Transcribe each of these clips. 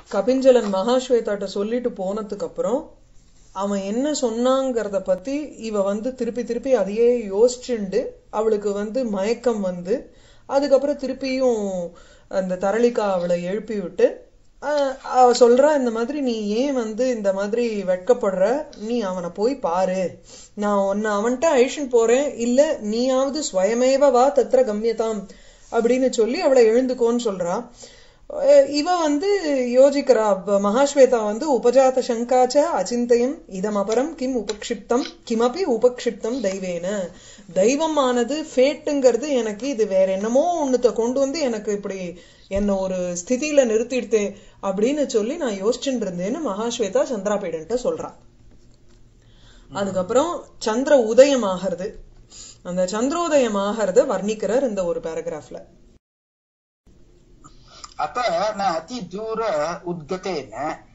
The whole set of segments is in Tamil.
கபிஞ்சலன் மகாஸ்வேதாட்ட சொல்லிட்டு போனதுக்கு அப்புறம் அவன் என்ன சொன்னாங்கிறத பத்தி இவ வந்து திருப்பி திருப்பி அதையே யோசிச்சுண்டு அவளுக்கு வந்து மயக்கம் வந்து அதுக்கப்புறம் திருப்பியும் அந்த தரளிகா அவளை எழுப்பி விட்டு ஆஹ், அவ சொல்றா இந்த மாதிரி நீ ஏன் வந்து இந்த மாதிரி வெட்கப்படுற நீ அவனை போய் பாரு நான் உன்னை அவன்கிட்ட அழிச்சுன்னு போறேன் இல்ல நீயாவது ஸ்வயமேவ வா தத்ர கம்யதாம் அப்படின்னு சொல்லி அவளை எழுந்துக்கோன்னு சொல்றா அஹ் இவ வந்து யோசிக்கிறா ப- மகாஸ்வேதா வந்து உபஜாத சங்காச்ச அச்சிந்தயம் இதம் அபரம் கிம் உபக்ஷிப்தம் கிமபி உபக்ஷிப்தம் தெய்வேன தெய்வமானது ஃபேட்டுங்கிறது எனக்கு இது வேற என்னமோ ஒண்ணுத்த கொண்டு வந்து எனக்கு இப்படி என்ன ஒரு ஸ்திதியில நிறுத்திடுதே அப்படின்னு சொல்லி நான் யோசிச்சுட்டு இருந்தேன்னு மகாஸ்வேதா சந்திராபீடன்ட்ட சொல்றா அதுக்கப்புறம் சந்திர உதயம் ஆகிறது அந்த சந்திரோதயம் ஆகிறத வர்ணிக்கிறார் இந்த ஒரு பேராகிராஃப்ல अत न अतिदूर उद्गतेन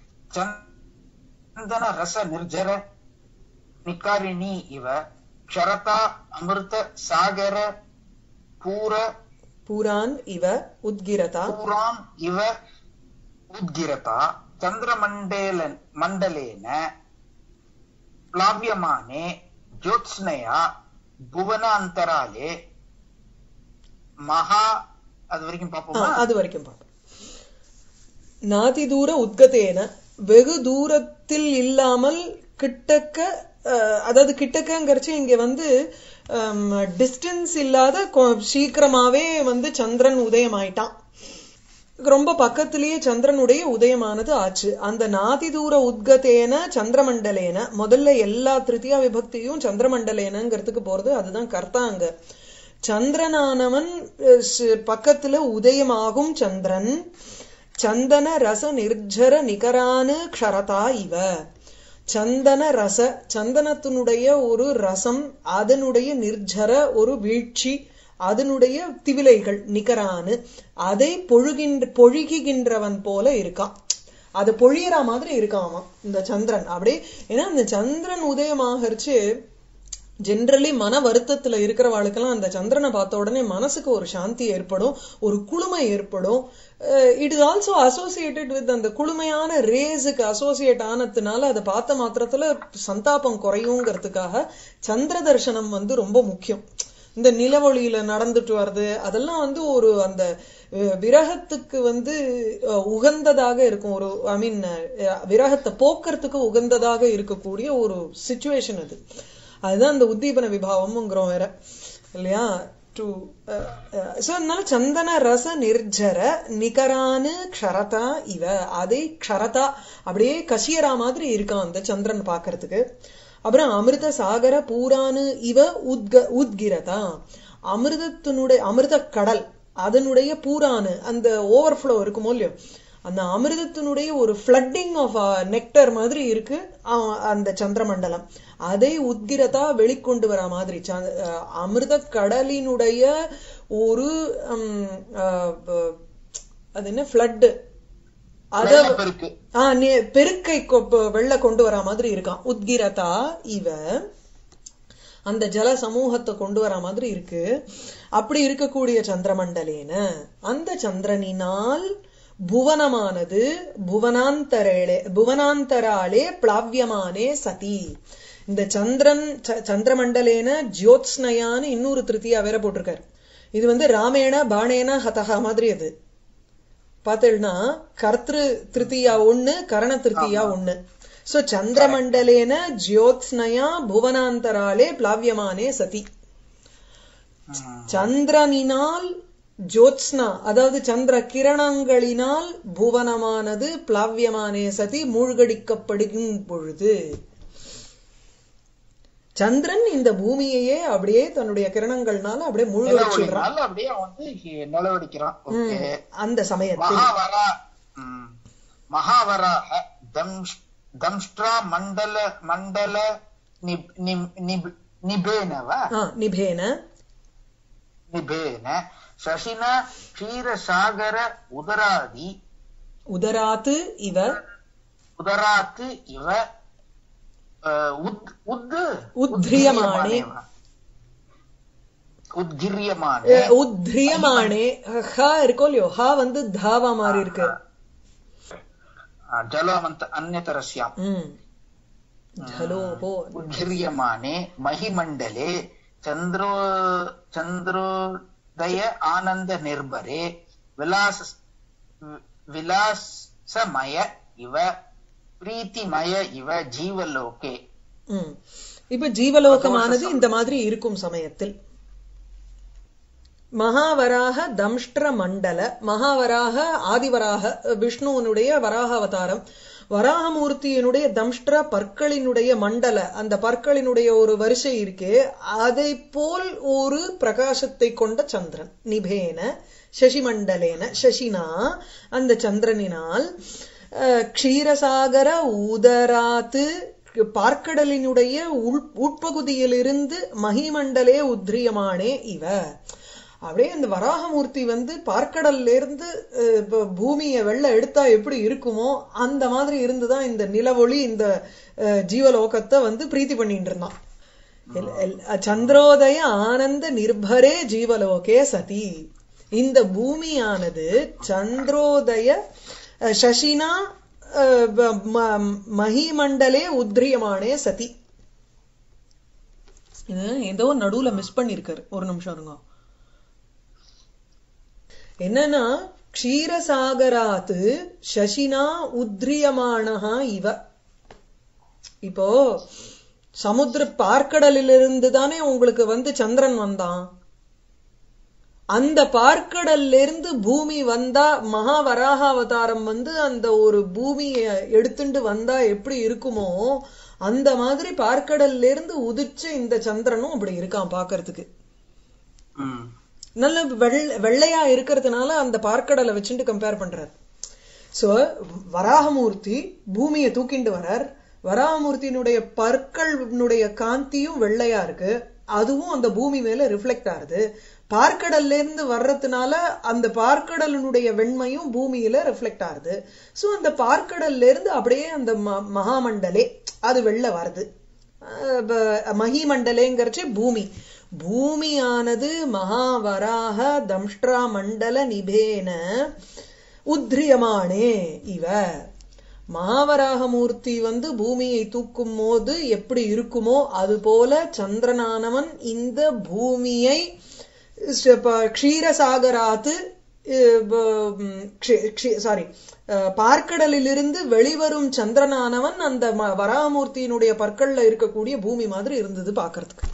चन्दन रस निर्झर निकारिणी इव क्षरता अमृत सागर पूर பூரான் இவ உத்கிரதா पूरान् इव उद्गिरता चन्द्रमण्डेल मण्डलेन प्लाव्यमाने ज्योत्स्नया भुवनान्तराले மகா அது வரைக்கும் ஆ, பாப்போமா அது வரைக்கும் பார்ப்போம் நாதி தூர உத்கதேன வெகு தூரத்தில் இல்லாமல் கிட்டக்க அஹ், அதாவது கிட்டக்கங்கிறச்சு இங்க வந்து டிஸ்டன்ஸ் இல்லாத கொ- சீக்கிரமாவே வந்து சந்திரன் உதயம் ஆயிட்டான் ரொம்ப பக்கத்திலேயே சந்திரனுடைய உதயமானது ஆச்சு அந்த நாதி தூர உத்கதேன சந்திரமண்டலேன முதல்ல எல்லா திருத்தியா விபக்தியும் சந்திரமண்டலேனங்கிறதுக்கு போறது அதுதான் கர்த்தா அங்க சந்திரனானவன் அஹ், ஸ்- பக்கத்துல உதயமாகும் சந்திரன் சந்தன ரச நிர்ஜர நிகரானு க்ஷரதா இவ சந்தன ரச சந்தனத்தினுடைய ஒரு ரசம் அதனுடைய நிர்ஜர ஒரு வீழ்ச்சி அதனுடைய திவிலைகள் நிகரானு அதை பொழுகின்ற பொழுகுகின்றவன் போல இருக்கான் அது பொழியற மாதிரி இருக்கான் அவன் இந்த சந்திரன் அப்படியே ஏன்னா அந்த சந்திரன் உதயமாகரிச்சு ஜென்ரலி மன வருத்தத்துல இருக்கிறவாளுக்கெல்லாம் அந்த சந்திரனை பார்த்த உடனே மனசுக்கு ஒரு சாந்தி ஏற்படும் ஒரு குளுமை ஏற்படும் it is also associated with அந்த குளுமையான ரேஸுக்கு அசோசியேட் ஆனதுனால அதை பார்த்த மாத்திரத்துல சந்தாபம் குறையுங்கிறதுக்காக சந்திர தரிசனம் வந்து ரொம்ப முக்கியம் இந்த நிலவொளியில நடந்துட்டு வர்றது அதெல்லாம் வந்து ஒரு அந்த அஹ், விரகத்துக்கு வந்து அஹ், உகந்ததாக இருக்கும் ஒரு ஐ மீன் விரகத்தை போக்குறதுக்கு உகந்ததாக இருக்கக்கூடிய ஒரு சுச்சுவேஷன் அது அதுதான் அந்த உத்தீபன விபாவம்ங்கிறோம் வேற இல்லையா டு சோ அதனால சந்தன ரச நிர்ஜர நிகரானு க்ஷரதா இவ அதை க்ஷரதா அப்படியே கசியறா மாதிரி இருக்கான் அந்த சந்திரன் பார்க்கிறதுக்கு அப்புறம் அமிர்த சாகர பூரானு இவ உத்க உத்கிரதா அமிர்தத்தினுடைய அமிர்த கடல் அதனுடைய பூரானு அந்த ஓவர்ஃப்ளோ இருக்குமோ இல்லையோ அந்த அமிர்தத்தினுடைய ஒரு ஃப்ளட்டிங் ஆஃப் நெக்டர் மாதிரி இருக்கு அஹ், அந்த சந்திரமண்டலம் அதை உத்கிரதா வெளிக்கொண்டு வர மாதிரி ச- அஹ், அமிர்த கடலினுடைய ஒரு ஹம், அஹ், ப- அது என்ன ஃப்ளட் அத வெள்ளப்பெருக்கு ஆ, நே- பெருக்கை கொ- ப- வெள்ள கொண்டு வர மாதிரி இருக்கான் உத்கிரதா இவ அந்த ஜல சமூகத்தை கொண்டு வர மாதிரி இருக்கு அப்படி இருக்கக்கூடிய சந்திரமண்டலேன அந்த சந்திரனினால் புவனமானது புவனாந்தரேளே புவனாந்தராலே பிளாவியமானே சதி இந்த சந்திரன் ச- சந்திரமண்டலேன ஜோத்ஸ்னயான்னு இன்னொரு திருத்தியா வேற போட்டிருக்காரு இது வந்து ராமேண பாணேன ஹதஹா மாதிரி அது பார்த்தேன்னா கர்த்திரு திருத்தியா ஒண்ணு கரண திருத்தியா ஒண்ணு சோ சந்திரமண்டலேன ஜோத்ஸ்னயா புவனாந்தராலே பிளாவியமானே சதி சந்திரனினால் ஜோத்ஸ்னா அதாவது சந்திர கிரணங்களினால் புவனமானது பிளாவியமானே சதி மூழ்கடிக்கப்படுகும் பொழுது சந்திரன் இந்த பூமியையே அப்படியே தன்னுடைய கிரணங்கள்னால அப்படியே மூழ்க வச்சுடுறான் நிலவொளினால அப்படியே அவன் வந்து நிலவடிக்கிறான் ஓகே அந்த சமயத்தில் மகாவரா ம். மகாவராக தம்ஷ் தம்ஷ்ட்ரா மண்டல மண்டல நிப்- நிப்- நிப்- நிபேனவ ஆ, நிபேன நிபேன சசின க்ஷீரசாகர உதராதி உதராத்து இவ உதராத்து இவ அஹ், உத் உத் உத்ரியமானே. உத்கிரியமானே அஹ், உத்ரியமானே ஹ இருக்கோ இல்லையோ ஹா வந்து தாவா மாதிரி இருக்கு जलमन्त अन्यतरस्याम् ம் ஜலோபோ उद्घिर्यमाणे महिमण्डले चन्द्रो चन्द्रोदय आनन्दनिर्भरे विलास विलासमय इव प्रीतिमय इव जीवलोके ம் இப்ப ஜீவலோகமானது இந்த மாதிரி இருக்கும் சமயத்தில் மகாவராக தம்ஷ்ட மண்டல மகாவராக ஆதிவராக விஷ்ணுவனுடைய வராக அவதாரம் வராகமூர்த்தியினுடைய தம்ஷ்ட பற்களினுடைய மண்டல அந்த பற்களினுடைய ஒரு வரிசை இருக்கே அதை போல் ஒரு பிரகாசத்தை கொண்ட சந்திரன் நிபேன சசிமண்டலேன சசினா அந்த சந்திரனினால் அஹ், க்ஷீரசாகர உதராத்து பார்க்கடலினுடைய உள் உட்பகுதியிலிருந்து மகிமண்டலே உத்ரியமானே இவ அப்படியே அந்த வராகமூர்த்தி வந்து பார்க்கடல்ல இருந்து அஹ், இப்ப பூமியை வெள்ள எடுத்தா எப்படி இருக்குமோ அந்த மாதிரி இருந்துதான் இந்த நிலவொளி இந்த அஹ், ஜீவலோகத்தை வந்து பிரீத்தி பண்ணிட்டு இருந்தான் எல்- எல்- சந்திரோதய ஆனந்த நிர்பரே ஜீவலோகே சதி இந்த பூமியானது சந்திரோதய அஹ், சசினா அஹ், ப- ம- மகிமண்டலே உத்ரியமானே சதி இது ஏதோ நடுவுல மிஸ் பண்ணிருக்காரு ஒரு நிமிஷம் இருங்க என்னன்னா க்ஷீரசாகராத்து சசினா உத்ரியமானஹா இவ இப்போ சமுத்திர பார்க்கடலிலிருந்து தானே உங்களுக்கு வந்து சந்திரன் வந்தான் அந்த பார்க்கடல்ல இருந்து பூமி வந்தா மகா வராக அவதாரம் வந்து அந்த ஒரு பூமியை எடுத்துட்டு வந்தா எப்படி இருக்குமோ அந்த மாதிரி பார்க்கடல்ல இருந்து உதிச்ச இந்த சந்திரனும் அப்படி இருக்கான் பாக்குறதுக்கு ம். நல்ல வெள்ள வெள்ளையா இருக்கிறதுனால அந்த பார்க்கடலை வச்சுட்டு கம்பேர் பண்றார் சோ வராகமூர்த்தி பூமியை தூக்கிண்டு வரார் வராகமூர்த்தியினுடைய பற்களினுடைய காந்தியும் வெள்ளையா இருக்கு அதுவும் அந்த பூமி மேல ரிஃப்ளெக்ட் ஆகுது பார்க்கடல்ல இருந்து வர்றதுனால அந்த பார்க்கடலினுடைய வெண்மையும் பூமியில ரிஃப்ளெக்ட் ஆகுது சோ அந்த பார்க்கடல்ல இருந்து அப்படியே அந்த ம- மகாமண்டலே அது வெள்ளை வருது அஹ் ப- மகிமண்டலேங்கிறச்சு பூமி பூமியானது மகாவராக தம்ஷ்ட்ரா மண்டல நிபேன உத்ரியமானே இவ மகாவராகமூர்த்தி வந்து பூமியை தூக்கும் போது எப்படி இருக்குமோ அது போல சந்திரனானவன் இந்த பூமியை க்ஷீரசாகராத்து சாரி பார்க்கடலிலிருந்து வெளிவரும் சந்திரனானவன் அந்த ம- வராகமூர்த்தியினுடைய பற்கள்ல இருக்கக்கூடிய பூமி மாதிரி இருந்தது பாக்குறதுக்கு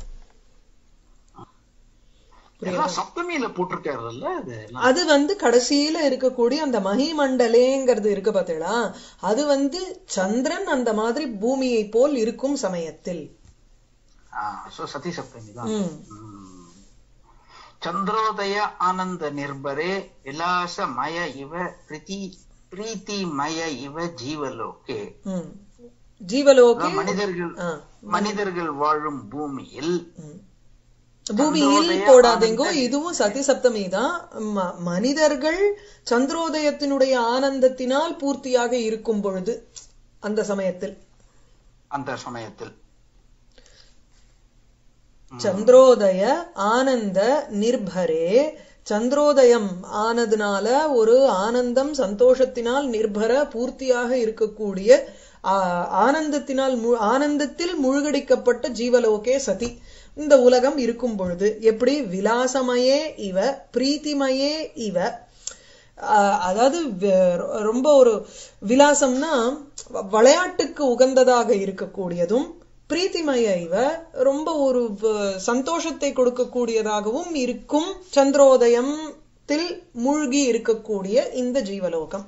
எல்லாம் சப்தமியில போட்டிருக்காருல்ல அது எல்லாம். அது வந்து கடைசியில இருக்கக்கூடிய அந்த மகிமண்டலேங்கிறது இருக்கு பார்த்தீங்களா அது வந்து சந்திரன் அந்த மாதிரி பூமியை போல் இருக்கும் சமயத்தில் ஆ, so சதி சப்தமி தான் ம். ம். ಚಂದ್ರೋದಯ ಆನಂದ ನಿರ್ಭರೆ ವಿಲಾಸಮಯ ಇವ ಪ್ರೀತಿ ಪ್ರೀತಿಮಯ ಇವ ஜீவலோகே ம். ஜீவலோகே மனிதர்கள் ஆ. மனிதர்கள் வாழும் பூமியில் ம். பூமியில் சந்திரோதய போடாதீங்கோ ஆனந்த- இதுவும் சதி சப்தமி தான் ம- மனிதர்கள் சந்திரோதயத்தினுடைய ஆனந்தத்தினால் பூர்த்தியாக இருக்கும் பொழுது அந்த சமயத்தில் அந்த சமயத்தில் சந்திரோதய ஆனந்த நிர்பரே சந்திரோதயம் ஆனதுனால ஒரு ஆனந்தம் சந்தோஷத்தினால் நிர்பர பூர்த்தியாக இருக்கக்கூடிய ஆ, ஆனந்தத்தினால் மு- ஆனந்தத்தில் மூழ்கடிக்கப்பட்ட ஜீவலோகே சதி இந்த உலகம் இருக்கும் பொழுது எப்படி விலாசமயே இவ பிரீத்திமயே இவ ஆஹ் அதாவது வெ- ரொம்ப ஒரு விலாசம்னா வ- விளையாட்டுக்கு உகந்ததாக இருக்கக்கூடியதும் பிரீத்திமய இவ ரொம்ப ஒரு வ- சந்தோஷத்தை கொடுக்கக்கூடியதாகவும் இருக்கும் சந்திரோதயத்தில் மூழ்கி இருக்கக்கூடிய இந்த ஜீவலோகம்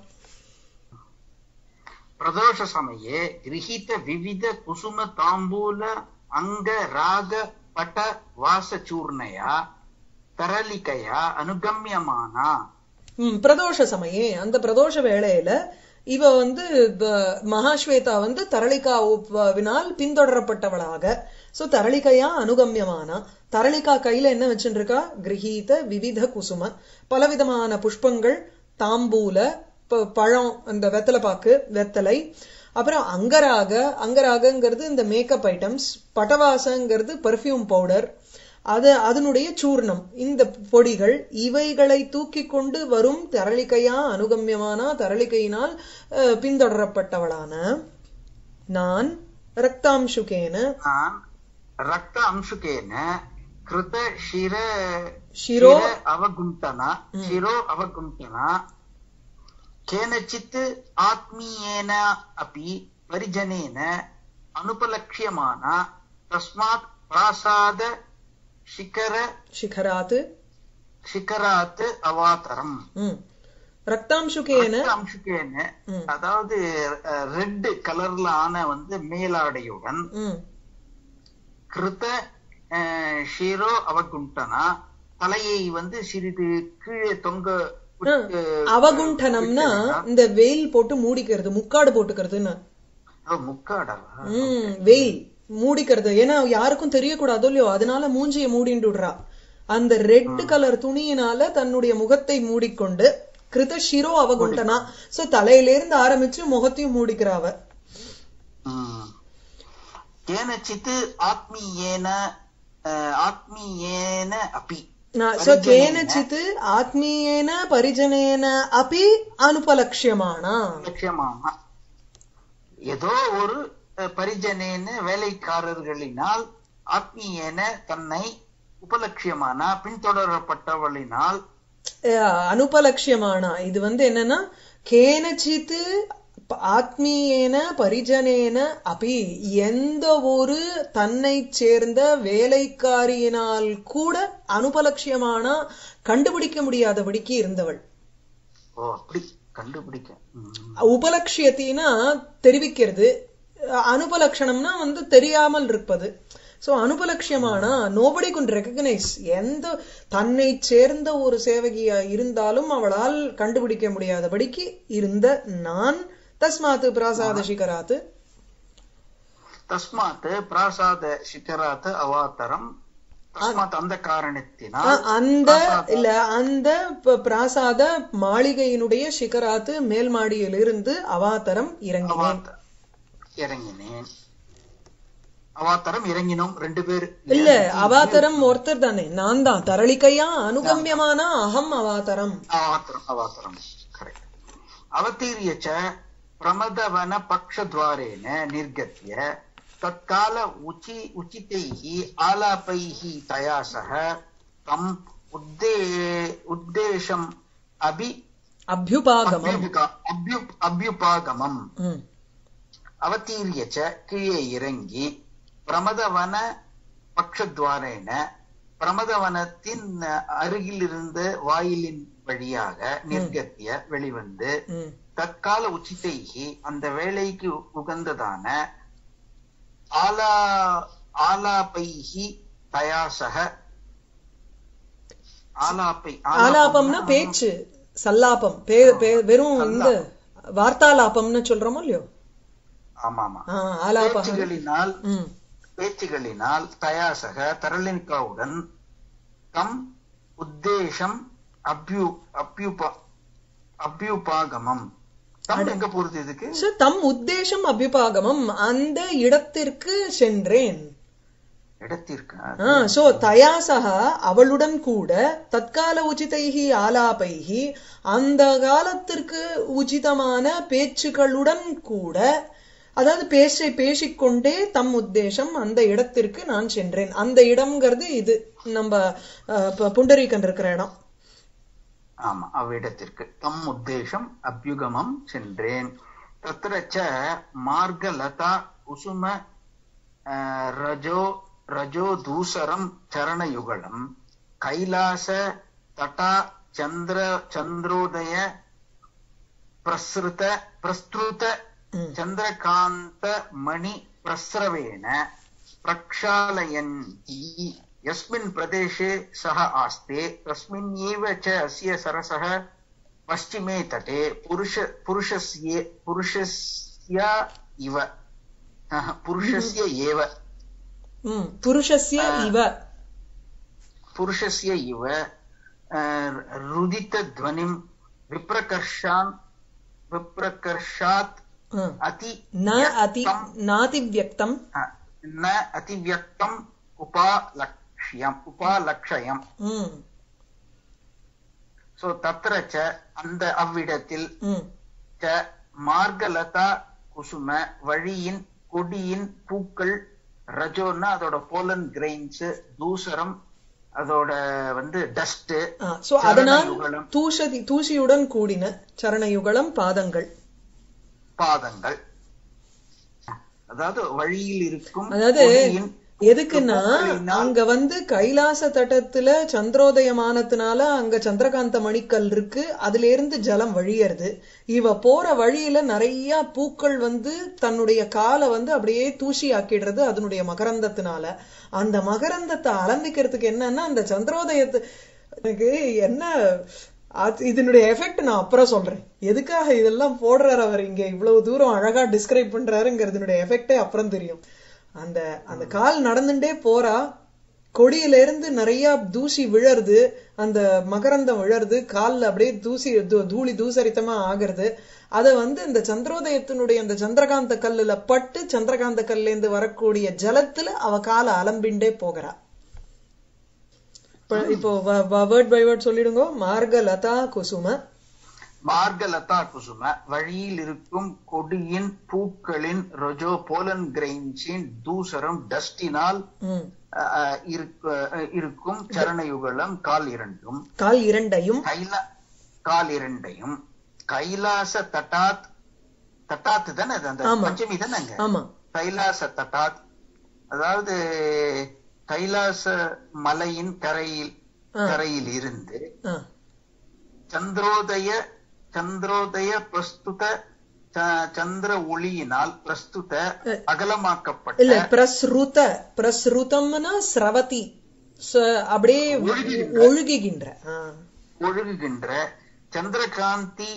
ಪ್ರದೋಷ ಸಮಯೇ ಗೃಹೀತ ವಿವಿಧ ಕುಸುಮ ತಾಂಬೂಲ ಅಂಗ ರಾಗ ಪಟ ವಾಸಚೂರ್ಣಯ ತರಲಿಕೆಯ ಅನುಗಮ್ಯಮಾನ ம், பிரதோஷ சமயே அந்த பிரதோஷ வேளையில இவ வந்து ப- மகாஸ்வேதா வந்து தரளிகா உப்வினால் பின்தொடரப்பட்டவளாக சோ தரளிகையா அனுகம்யமானா தரளிகா கையில என்ன வச்சுருக்கா கிரகீத விவித குசும பலவிதமான புஷ்பங்கள் தாம்பூல ப- பழம் அந்த வெத்தலை பாக்கு வெத்தலை அப்புறம் அங்கராக அங்கராகங்கிறது இந்த மேக்கப் ஐட்டம்ஸ் பட்டவாசங்கிறது பர்ஃப்யூம் பவுடர் அது அதனுடைய சூர்ணம் இந்த பொடிகள் இவைகளை தூக்கி கொண்டு வரும் தரளிக்கையா அனுகமியமான தரளிக்கையினால் அஹ், பின்தொடரப்பட்டவளான நான் ரக்தாம்சுகேன நான் ரக்த அம்சுகேன கிருத ಶಿರ ಶಿರೋ ಶಿರ ಅವಗುಂಟನ ಶಿರೋ ಅವಗುಂಟನ ಕೇನಚಿತ್ ಆತ್ಮೀಯೇನ ಅಪಿ ಪರಿಜನೇನ ಅನುಪಲಕ್ಷ್ಯಮಾನ ತಸ್ಮಾತ್ ಪ್ರಾಸಾದ ಶಿಖರ ಶಿಖರಾತ್ ಶಿಖರಾತ್ ಅವಾತರಂ ம். ரக்தாம்சுகேன ரத்த அம்சுகேன ம். அதாவது ரெட் கலர்ல ஆன வந்து மேலாடையுடன் ம். கிருத அஹ், ஷீரோ அவகுண்டனா தலையை வந்து சிறிது கீழே தொங்க விட்டு- அவகுண்டனம்னா இந்த வெயில் போட்டு மூடிக்கிறது முக்காடு போட்டுக்கிறதுன்னு ஓ, முக்காடவா ம் வெயில் மூடிக்கிறது ஏன்னா யாருக்கும் தெரியக்கூடாதோ இல்லையோ அதனால மூஞ்சிய மூடிண்டுடுறா அந்த ரெட் கலர் துணியினால தன்னுடைய முகத்தை மூடிக்கொண்டு கிருத ஷிரோ அவகுண்டனா சோ தலையிலிருந்து ஆரம்பிச்சு முகத்தையும் மூடிக்கிறா அவ ம். கேனச்சித் ஆத்மீயேன அஹ், ஆத்மீயேன அபி சோ கேனச்சித் ஆத்மீயேன பரிஜனேன அபி அனுபலக்ஷ்யமானா லட்சியமாக ஏதோ ஒரு அஹ், பரிஜனேன வேலைக்காரர்களினால் ஆத்மீயேன தன்னை உபலட்சியமான பின்தொடரப்பட்டவளினால் அஹ் அனுபலக்ஷ்யமானா இது வந்து என்னன்னா கேனச்சித் ப- ஆத்மீயேன பரிஜனேன அபி எந்த ஒரு தன்னை சேர்ந்த வேலைக்காரியினால் கூட அனுபலக்ஷ்யமானா கண்டுபிடிக்க முடியாதபடிக்கு இருந்தவள் ஓ அப்படி கண்டுபிடிக்க ம். உபலட்சியத்தினா தெரிவிக்கிறது அஹ் அனுபலக்ஷணம்னா வந்து தெரியாமல் இருப்பது சோ அனுபலட்சியமானா நோபடி குன் ரெகக்னைஸ் எந்த தன்னை சேர்ந்த ஒரு சேவகியா இருந்தாலும் அவளால் கண்டுபிடிக்க முடியாதபடிக்கு இருந்த நான் தஸ்மாத் பிராசாத சிகராத் தஸ்மாத் பிராசாத சிகராத் அவாத்தரம் தஸ்மாத் அந்த காரணத்தினால் அஹ் அந்த இல்ல அந்த ப- பிராசாத மாளிகையினுடைய சிகராத்து மேல் மாடியிலிருந்து அவாத்தரம் இறங்கினேன் அவாத்த- இறங்கினேன் அவாத்தரம் இறங்கினோம் ரெண்டு பேர் இல்ல அவாத்தரம் ஒருத்தர் தானே நான் தான் தரளிக்கையா அனுகமியமான அகம் அவாத்தரம் அவாத்தரம் அவாத்தரம் கரெக்ட் அவதீரிய ச பிரமதவன பக்ஷத்வாரேன நிர்கத்ய தற்கால உச்சி உச்சிதைः ஆலாपैः தயா சக தம் உத்தே உத்தேசம் அபி அபியுபாகமம் அபியுபா- அபியு அபியுபாகமம் ம். அவதீரிய ச கீழே இறங்கி பிரமதவன பக்ஷத்வாரேன பிரமதவனத்தின் அருகில் இருந்த வாயிலின் வழியாக நிர்கத்திய வெளிவந்து ம். தற்கால உச்சிதைகி அந்த வேலைக்கு உகந்ததான ஆலா ஆலாபைகி தயாசக ஆலாப்பை ஆலாபம்னா பேச்சு சல்லாபம் பே- பே- வெறும் இந்த வார்த்தாலாபம்னு சொல்றோமோ இல்லையோ ஆமா ஆமா ஆ, ஆலாபம் பேச்சுகளினால் ம். பேச்சுகளினால் தயாசக தரளின்காவுடன் தம் உத்தேசம் அப்யூ அப்யூபா அப்யூபாகமம் தம் எங்க போறது இதுக்கு So, தம் உத்தேசம் அபியுபாகமம் அந்த இடத்திற்கு சென்றேன் இடத்திற்கு ஆ, சோ தயாசக அவளுடன் கூட தற்கால உச்சிதைகி ஆலாபைகி அந்த காலத்திற்கு உச்சிதமான பேச்சுகளுடன் கூட அதாவது பேச பேசிக்கொண்டே தம் உத்தேசம் அந்த இடத்திற்கு நான் சென்றேன் அந்த இடம்ங்கிறது இது நம்ம அஹ், ப- புண்டரீகன் இருக்கிற இடம் ஆமா அவ்விடத்திற்கு தம் உத்தேசம் அபியுகமம் சென்றேன் தத்திர ச மார்கலதா குசும அஹ், ரஜோ ரஜோ தூசரம் சரணயுகலம் கைலாச தட்டா சந்திர சந்திரோதய பிரசுத பிரஸ்துத ம். ಚಂದ್ರಕಾಂತ ಮಣಿ ಪ್ರಸ್ರವೇಣ ಪ್ರಕ್ಷಾಲಯಂತಿ ಯಸ್ಮಿನ್ ಪ್ರದೇಶೆ ಸಹ ಆಸ್ತೆ ತಸ್ಮಿನ್ನೇವ ಚ ಅಸ್ಯ ಸರಸಃ ಪಶ್ಚಿಮೇ ತಟೆ ಪುರುಷ ಪುರುಷಸ್ಯ ಪುರುಷಸ್ಯ ಇವ ಅಹ, ಪುರುಷಸ್ಯ ಏವ ம். புருஷஸ்ய இவ ಪುರುಷಸ್ಯ ಇವ ಅಹ್, ರುದಿತ ಧ್ವನಿಂ ವಿಪ್ರಕರ್ಷಾನ್ ವಿಪ್ರಕರ್ಷಾತ್ ம். ಅತಿ ந அதி நாதி வியக்தம் न अतिव्यक्तम् उपालक्ष உபாலக்ஷ்யம் உபாலக்ஷயம் ம் சோ தத்ர ச அந்த அவ்விடத்தில் ம் ச மார்கலதா குசும வழியின் கொடியின் பூக்கள் ரஜோன்னா அதோட போலன் கிரெயின்ஸ் தூசரம் அதோட வந்து டஸ்ட் சோ அதனால் சரணயுகலம். தூஷதி தூசியுடன் கூடின சரணயுகலம் பாதங்கள் பாதங்கள் அதாவது வழியில் இருக்கும் அதாவது கொடியின் எதுக்குன்னா பூக்களினால் அங்க வந்து கைலாச தட்டத்துல சந்திரோதயமானதுனால அங்க சந்திரகாந்த மணிக்கல் இருக்கு அதுல இருந்து ஜலம் வழியறது இவ போற வழியில நிறைய பூக்கள் வந்து தன்னுடைய காலை வந்து அப்படியே தூசி ஆக்கிடுறது அதனுடைய மகரந்தத்தினால அந்த மகரந்தத்தை அலம்பிக்கிறதுக்கு என்னன்னா அந்த சந்திரோதயத்து எனக்கு என்ன அது- இதனுடைய எஃபெக்ட் நான் அப்புறம் சொல்றேன் எதுக்காக இதெல்லாம் போடுறாரு அவர் இங்க இவ்வளவு தூரம் அழகா டிஸ்கிரைப் பண்றாருங்கிறதுனுடைய எஃபெக்டே அப்புறம் தெரியும் அந்த அந்த கால் நடந்துட்டே போறா கொடியில இருந்து நிறைய தூசி விழருது அந்த மகரந்தம் விழருது கால்ல அப்படியே தூசி தூ- தூளி தூசரித்தமா ஆகிறது அத வந்து இந்த சந்திரோதயத்தினுடைய அந்த சந்திரகாந்த கல்லுல பட்டு சந்திரகாந்த கல்ல இருந்து வரக்கூடிய ஜலத்துல அவ காலை அலம்பிண்டே போகிறா இப்ப- இப்போ வேர்ட் பை வேர்ட் சொல்லிடுங்க மார்க லதா குசும மார்கலதா குசும வழியில் இருக்கும் கொடியின் பூக்களின் ரொஜோ போலன் கிரெயின்ஸின் தூசரம் டஸ்டினால் ம். அஹ், இருக்க- அஹ், இருக்கும் சரணயுகலம் கால் இரண்டும் கால் இரண்டையும் கைலா கால் இரண்டையும் கைலாச தட்டாத் தட்டாத்து தானே அது அந்த ஆமா. பஞ்சமி தானேங்க ஆமா கைலாச தட்டாத் அதாவது கைலாச மலையின் கரையில் ஆ. கரையில் இருந்து ஆ. சந்திரோதய சந்திரோதய பிரஸ்துத ச- சந்திர ஒளியினால் பிரஸ்துத இல்ல அகலமாக்கப்பட்ட பிரஸ்ருத பிரஸ்ருதம்னா ஸ்ரவதி ச- அப்படியே ஒழுகுகின்ற. ஒழுகுகின்ற ஆ. ஒழுகுகின்ற சந்திரகாந்தி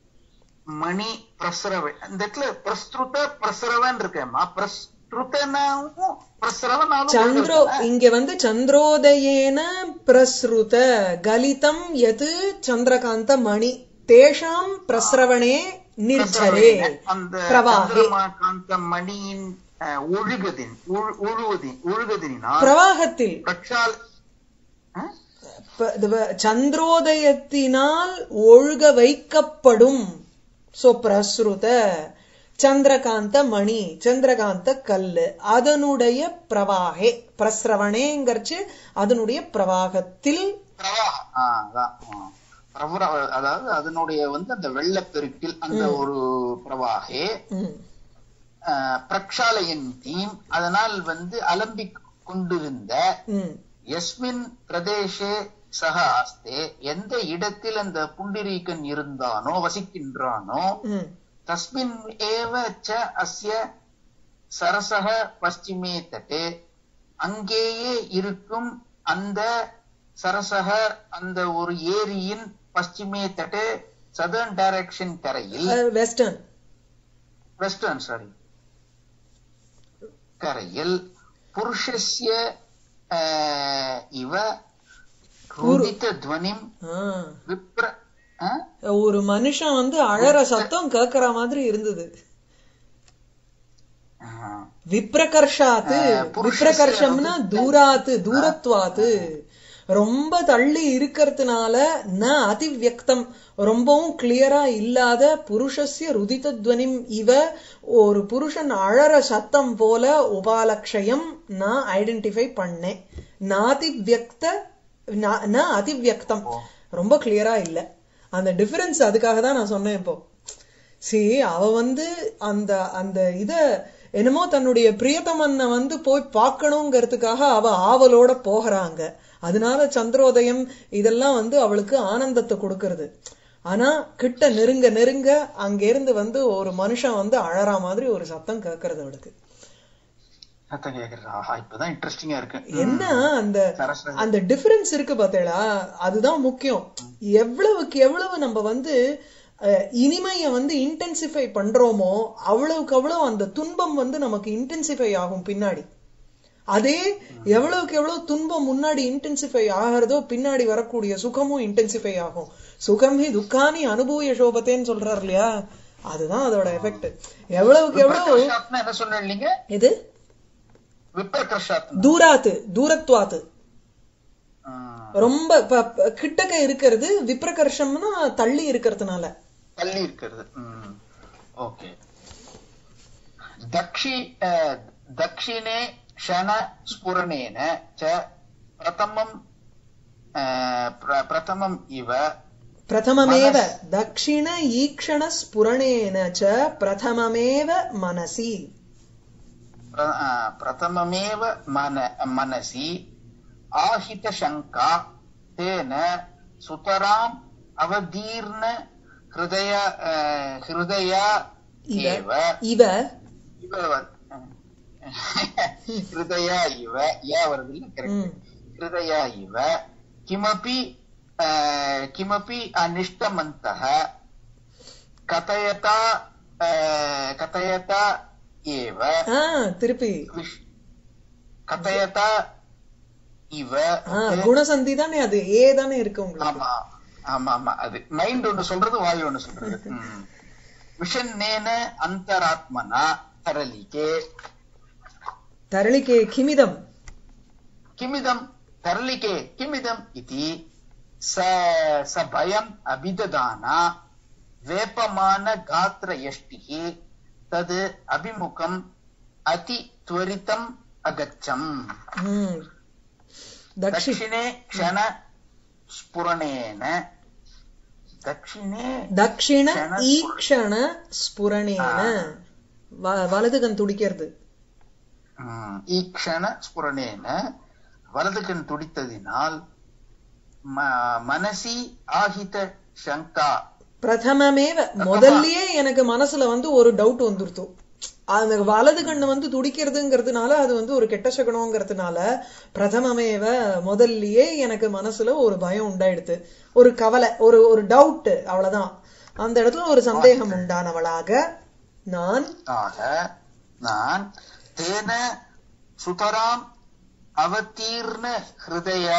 மணி பிரசரவ இந்த இடத்துல பிரஸ்துத பிரசரவன் இருக்கேம்மா பிரஸ்துதனாவும் பிரசரவனாலும் சந்திரோ இங்க வந்து சந்திரோதயேன பிரஸ்ருத கலிதம் எது சந்திரகாந்த மணி தேஷாம் பிரஸ்ரவணே நிர்ஜரே அந்த பிரவாகே சந்திரகாந்த மணியின் அஹ், ஒழுகுதின் ஒழு- ஒழுவதின் ஒழுகுதினால் பிரவாகத்தில் பிரக்ஷால் அஹ்? ப- இது வ- சந்திரோதயத்தினால் ஒழுக வைக்கப்படும் சோ பிரஸ்ருத சந்திரகாந்த மணி சந்திரகாந்த கல்லு அதனுடைய பிரவாகே பிரஸ்ரவணேங்கர்ச்சு அதனுடைய பிரவாகத்தில் பிரவாகம் ஆ, அதான் ஆ. பிரபுர- அதாவது அதனுடைய வந்து அந்த வெள்ளப்பெருக்கில் அந்த ஒரு பிரவாகே ம், அஹ், பிரக்ஷாலயன் தீம் அதனால் வந்து அலம்பிக் கொண்டிருந்த ம், எஸ்மின் பிரதேசே சக ஆஸ்தே எந்த இடத்தில் அந்த புண்டிரீகன் இருந்தானோ வசிக்கின்றானோ ம். தஸ்மின் ஏவ ச அஸ்ய சரசக பশ্চিமே தட்டே அங்கேயே இருக்கும் அந்த சரசக அந்த ஒரு ஏரியின் பশ্চিமே தட்டே சதர்ன் டைரக்ஷன் கரையில் அஹ், வெஸ்டர்ன் வெஸ்டர்ன் சாரி கரையில் புருஷஸ்ய அஹ், இவ ருதித துவனிம் ஆ. விப்ர அஹ்? ஒரு மனுஷன் வந்து அழற சத்தம் கேக்குற மாதிரி இருந்தது அஹ். விப்ரகர்ஷாத்து அஹ், புருஷஸ்ய விப்ரகர்ஷம்னா தூராத்து தூரத்வாத்து ரொம்ப தள்ளி இருக்கிறதுனால ந அதிவியக்தம் ரொம்பவும் கிளியரா இல்லாத புருஷஸ்ய ருதிதத்வனிம் இவ ஒரு புருஷன் அழற சத்தம் போல உபாலக்ஷயம் நான் ஐடென்டிஃபை பண்ணேன் நாதிவியக்த ந- ந அதிவியக்தம் ரொம்ப கிளியரா இல்ல அந்த டிஃபரன்ஸ் அதுக்காக தான் நான் சொன்னேன் இப்போ சி அவ வந்து அந்த அந்த இத என்னமோ தன்னுடைய பிரியதமன்ன வந்து போய் பார்க்கணுங்கிறதுக்காக அவ ஆவலோட போகிறாங்க அதனால சந்திரோதயம் இதெல்லாம் வந்து அவளுக்கு ஆனந்தத்தை கொடுக்கறது ஆனா கிட்ட நெருங்க நெருங்க அங்க இருந்து வந்து ஒரு மனுஷன் வந்து அழறா மாதிரி ஒரு சத்தம் கேட்கறது அவளுக்கு சத்தம் கேக்குறது ஆஹா இப்பதான் இன்ட்ரெஸ்டிங்கா இருக்கு என்ன அந்த சரஸ்வதி அந்த டிஃபரன்ஸ் இருக்கு பாத்தேடா அதுதான் முக்கியம் எவ்வளவுக்கு எவ்வளவு நம்ம வந்து அஹ், இனிமைய வந்து இன்டென்சிஃபை பண்றோமோ அவ்வளவுக்கு அவ்வளவு அந்த துன்பம் வந்து நமக்கு இன்டென்சிஃபை ஆகும் பின்னாடி அதே எவ்வளவுக்கு எவ்வளவு துன்பம் முன்னாடி இன்டென்சிஃபை ஆகிறதோ பின்னாடி வரக்கூடிய சுகமும் இன்டென்சிஃபை ஆகும் சுகம் ஹி துக்கானி அனுபூய சோபத்தேன்னு சொல்றாரு இல்லையா அதுதான் அதோட எஃபெக்ட் எவ்வளவுக்கு எவ்வளவு விப்ரகர்ஷாத்னா என்ன சொன்னீங்க இது விப்ரகர்ஷாத் தூராத்து தூரத்வாத்து ரொம்ப ப- ப- கிட்டக்க இருக்கிறது விப்ரகர்ஷம்னா தள்ளி இருக்கிறதுனால தள்ளி இருக்கிறது ஓகே தக்ஷி அஹ், தக்ஷிணே க்ஷண ஸ்புரணேன ச பிரதமம் அஹ், பிர- பிரதமம் இவ பிரதமமேவ தக்ஷிண ஈக்ஷண ஸ்புரணேன ச பிரதமமேவ மனசி प्र- अ, प्रथममेव मन मनसि आहितशङ्का तेन सुतराम् अवदीर्ण हृदय अ, हृदया इव एव இவ इव वर- हृदया इव या वर्दिल् करेक्ट् ம், हृदया इव किमपि अ, किमपि अनिष्टमन्तः कथयता अ, कथयता एव ஆ திருப்பி விஷ்- கதயதா இவ ஆ, குணசந்தி தானே அது ஏ தானே இருக்கு உங்களுக்கு ஆமா ஆமா ஆமா அது மைண்ட் ஒண்ணு சொல்றது வாய் ஒண்ணு சொல்றது ம். விஷன்னேன அந்தராத்மனா தரலிகே தரளிக்கே கிமிதம் கிமிதம் தரலிகே கிமிதம் இதி ச ச பயம் அபிததானா வேப்பமான காத்திர யஷ்டிஹி தது அபிமுகம் அதி துவரிதம் அகச்சம் ம். தக்ஷி दक्षिणे क्षण स्फुरणेन दक्षिणे தக்ஷிண க்ஷண ஈக்ஷண ஸ்புரணேன வ- வலது கண் துடிக்கிறது ம், ஈக்ஷண ஸ்புரணேன வலது கண் துடித்ததினால் ம- மனசி ஆஹித சங்கா பிரதமமேவ முதல்லயே எனக்கு மனசுல வந்து ஒரு டவுட் வந்துருத்து அந்த வலது கண்ணு வந்து துடிக்கிறதுங்கிறதுனால அது வந்து ஒரு கெட்ட சகுனங்கிறதுனால பிரதமமேவ முதல்லயே எனக்கு மனசுல ஒரு பயம் உண்டாயிடுது ஒரு கவலை ஒரு ஒரு டவுட் அவ்வளவுதான் அந்த இடத்துல ஒரு சந்தேகம் உண்டானவளாக நான் ஆக நான் தேன சுதராம் அவதீர்ண ஹிருதய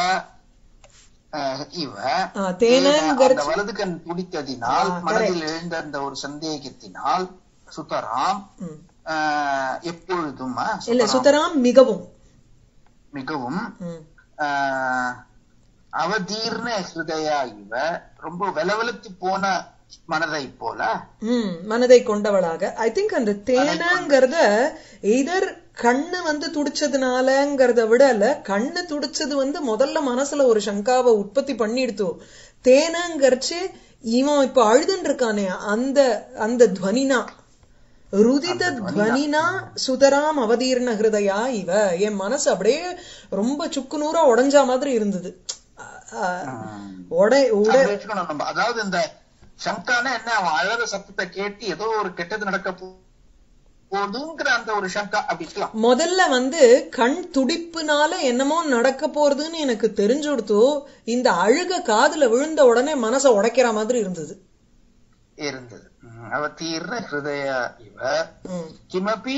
அஹ், இவ ஆ, தேனங்கிறது- அந்த வலது கண் துடித்ததினால் ஆ, மனதில் எழுந்த அந்த ஒரு சந்தேகத்தினால் சுதராம் ம். ஆஹ், எப்பொழுதும் ஆ, இல்ல சுதராம் சுத்தராம் மிகவும் மிகவும் ம். ஆஹ், அவதீர்ண ஹிருதயா இவ ரொம்ப வெலவெலுத்து போன மனதை போல ம் மனதை கொண்டவளாக ஐ திங்க் அந்த தேனங்கிறத எதர் கண்ணு வந்து துடிச்சதுனாலங்கிறத விடல கண்ணு துடிச்சது வந்து முதல்ல மனசுல ஒரு சங்காவை உற்பத்தி பண்ணிடுத்து தேனங்கரிச்சு இவன் இப்ப அழுதுன்னு இருக்கானே அந்த அந்த துவனினா ருதித துவனினா சுதராம் அவதீர்ண ஹிருதயா இவ என் மனசு அப்படியே ரொம்ப சுக்குநூறா உடைஞ்சா மாதிரி இருந்தது அஹ், உம். உடை உட அப்படி வச்சுக்கணும் நம்ம அதாவது இந்த சங்கான என்ன அவன் அழற சத்தத்தை கேட்டு ஏதோ ஒரு கெட்டது நடக்க போ- போகுதுங்கிற அந்த ஒரு சங்கா அப்படி இருக்கலாம் முதல்ல வந்து கண் துடிப்புனால என்னமோ நடக்க போறதுன்னு எனக்கு தெரிஞ்சுடுத்து இந்த அழுக காதுல விழுந்த உடனே மனசை உடைக்கிற மாதிரி இருந்தது இருந்தது உம். அவதீர்ண ஹிருதய இவ ம். கிமபி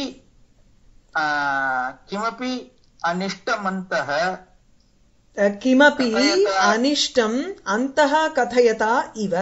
ஆஹ், கிமபி அனிஷ்டமந்தக அஹ், கிமபி அனிஷ்டம் அந்தஹ கதயதா இவ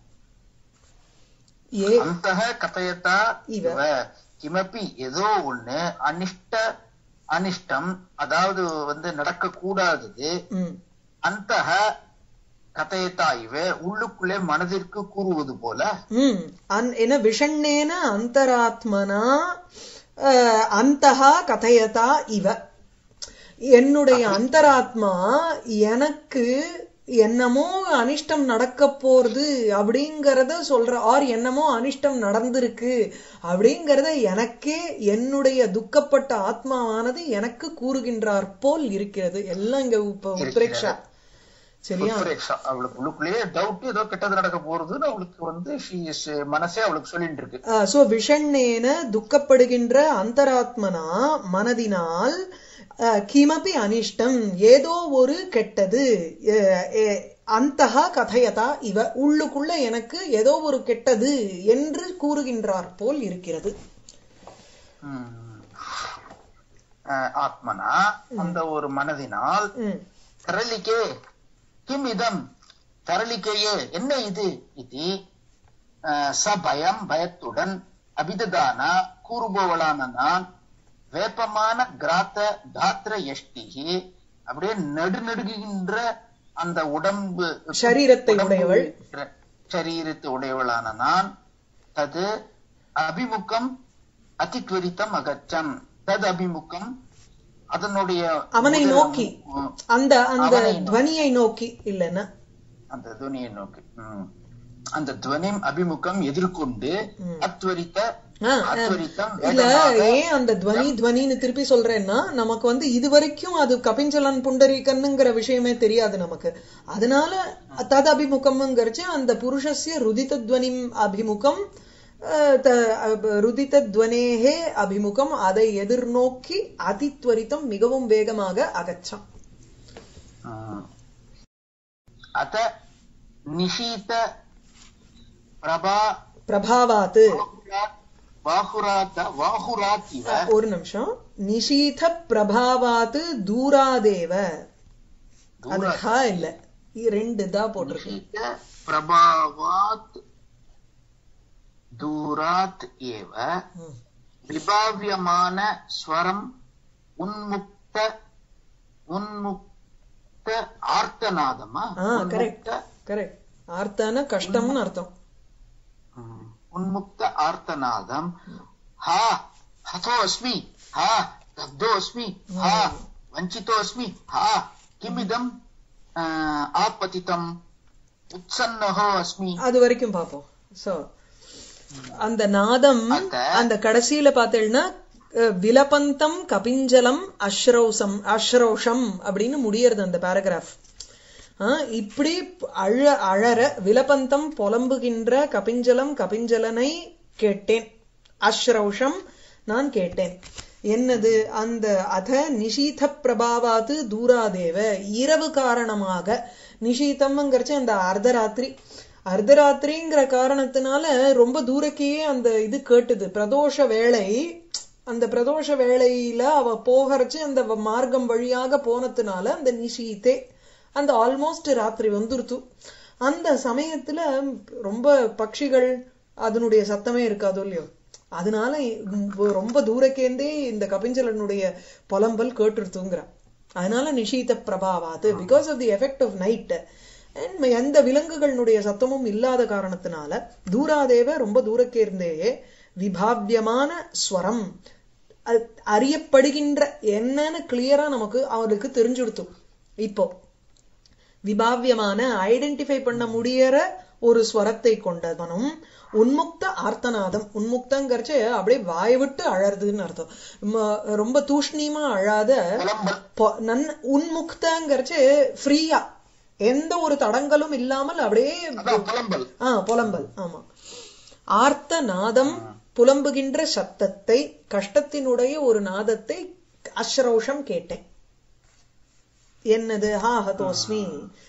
ஏ அந்தக கதயத்தா இவ. இவ கிமப்பி ஏதோ ஒண்ணு அனிஷ்ட அனிஷ்டம் அதாவது வந்து நடக்க கூடாதது ம். அந்தக கதயத்தா இவ உள்ளுக்குள்ளே மனதிற்கு கூறுவது போல ம். அன்- என்ன விஷண்ணேன அந்தராத்மனா அஹ், அந்தஹா கதயதா இவ என்னுடைய அந்தராத்மா எனக்கு என்னமோ அனிஷ்டம் நடக்க போறது அப்படிங்கறத சொல்ற ஆர் என்னமோ அனிஷ்டம் நடந்திருக்கு அப்படிங்கறத எனக்கே என்னுடைய துக்கப்பட்ட ஆத்மாவானது எனக்கு கூறுகின்றார் போல் இருக்கிறது எல்லாம் இங்க உப்ப உத்ரேக்ஷா சரியா உத்ரேக்ஷா. அவளுக்கு உள்ளுக்குள்ளேயே டவுட் ஏதோ கெட்டது நடக்க போறதுன்னு அவளுக்கு வந்து she is- மனசே அவளுக்கு சொல்லிட்டு இருக்கு சோ விஷண்ணேன துக்கப்படுகின்ற அந்தராத்மனா மனதினால் அஹ், கிமபி அனிஷ்டம் ஏதோ ஒரு கெட்டது அந்தகா கதையதா இவ உள்ளுக்குள்ள எனக்கு ஏதோ ஒரு கெட்டது என்று கூறுகின்றார் போல் இருக்கிறது உம். ஆஹ், ஆத்மனா அந்த ஒரு மனதினால் ம், தரலிக்கே கிம் இதம் தரலிக்கையே என்ன இது இது ஆஹ், ச பயம் பயத்துடன் அபிததானா கூறுபவளான நான் வேப்பமான கிராத்த தாத்திர யஷ்டிகி அப்படியே நடுநடுங்குகின்ற அந்த உடம்பு சரீரத்தை உடம்பு உடையவள். இருக்கிற சரீரத்தை உடையவளான நான் தது அபிமுகம் அதித்வரித்தம் அகச்சம் தது அபிமுகம் அதனுடைய அவனை முதல் நோக்கி உம், அந்த அந்த அவனை நோக்கி. துவனியை நோக்கி இல்லைன்னா அந்த துவனியை நோக்கி உம். அந்த துவனிம் அபிமுகம் எதிர்கொண்டு ம். அத்வரித்த ஆ, ஆ. அத்வரித்தம் இல்ல வேகமாக ஏன் அந்த துவனி துவனின்னு திருப்பி சொல்றேன்னா நமக்கு வந்து இது வரைக்கும் அது கபிஞ்சலன் புண்டரீகன்னுங்கிற விஷயமே தெரியாது நமக்கு அதனால தத் அபிமுகம்ங்கிறச்சு அந்த புருஷஸ்ய ருதித துவனிம் அபிமுகம் அஹ், த- அப- ருதித துவனேகே அபிமுகம் அதை எதிர்நோக்கி அதித்வரித்தம் மிகவும் வேகமாக அகச்சான் உம். அத நிஷீத பிரபா பிரபாவாத்து வாகுராத் வாகுராத் இவ ஒரு நிமிஷம் நிஷீத பிரபாவாத்து தூராதேவ அது தூர ஹா இல்ல இ- ரெண்டு தான் போட்டிருக்கு நிஷீத பிரபாவாத் தூராத் ஏவ ம். விபாவியமான ஸ்வரம் உன்முக்த உன்முக்த ஆர்த்தநாதமா ஆ கரெக்ட் கரெக்ட் ஆர்த்தான கஷ்டம்னு அர்த்தம் ம். உன்முக்த ஆர்த்தநாதம் ஹா ஹதோ அஸ்மி ஹா தப்தோ அஸ்மி ஹா வஞ்சிதோ அஸ்மி ஹா கிமிதம் ஆ, ஆபதிதம் உத்சன்னஹோ அஸ்மி அது வரைக்கும் பார்ப்போம் சோ அந்த நாதம் அத- அந்த கடைசியில பார்த்தேன்னா அஹ், விலபந்தம் கபிஞ்சலம் அஸ்ரௌசம் அஸ்ரௌஷம் அப்படின்னு முடியறது அந்த பேராகிராஃப் இப்படி அழ அழற விலபந்தம் புலம்புகின்ற கபிஞ்சலம் கபிஞ்சலனை கேட்டேன் அஸ்ரௌஷம் நான் கேட்டேன் என்னது அந்த அத நிஷீத பிரபாவாத்து தூராதேவ இரவு காரணமாக நிஷீதம்ங்கிறச்சு அந்த அர்த்தராத்திரி அர்த்தராத்திரிங்கிற காரணத்தினால ரொம்ப தூரக்கே அந்த இது கேட்டுது பிரதோஷ வேளை அந்த பிரதோஷ வேளையில அவ போகறச்சு அந்த வ- மார்க்கம் வழியாக போனதுனால அந்த நிஷீத்தே அந்த ஆல்மோஸ்ட் ராத்திரி வந்துருத்து அந்த சமயத்துல ரொம்ப பட்சிகள் அதனுடைய சத்தமே இருக்காதோ இல்லையோ அதனால ரொம்ப- ரொம்ப தூரக்கேந்தே இந்த கபிஞ்சலனுடைய புலம்பல் கேட்டுருத்துங்கிற அதனால நிஷீத பிரபாவாது because of the effect of night and எந்த விலங்குகளினுடைய சத்தமும் இல்லாத காரணத்தினால தூராதேவ ரொம்ப தூரக்கே இருந்தே விபாவியமான ஸ்வரம் அது அறியப்படுகின்ற என்னன்னு கிளியரா நமக்கு அவருக்கு தெரிஞ்சுடுத்து இப்போ விபாவியமான ஐடென்டிஃபை பண்ண முடியற ஒரு ஸ்வரத்தை கொண்டவனும் உன்முக்த ஆர்த்தநாதம் உன்முக்தங்கிறச்சு அப்படியே வாய் விட்டு அழறதுன்னு அர்த்தம் ம- ரொம்ப தூஷ்ணியமா அழாத புலம்பல் பொ- நன் உன்முக்தங்கிறச்சு ஃப்ரீயா எந்த ஒரு தடங்களும் இல்லாமல் அப்படியே அதான் புலம்பல் ஆ புலம்பல் ஆமா ஆர்த்த நாதம் புலம்புகின்ற சத்தத்தை கஷ்டத்தினுடைய ஒரு நாதத்தை அஸ்ரௌஷம் கேட்டேன் என்னது ஹா ஹதோஸ்மி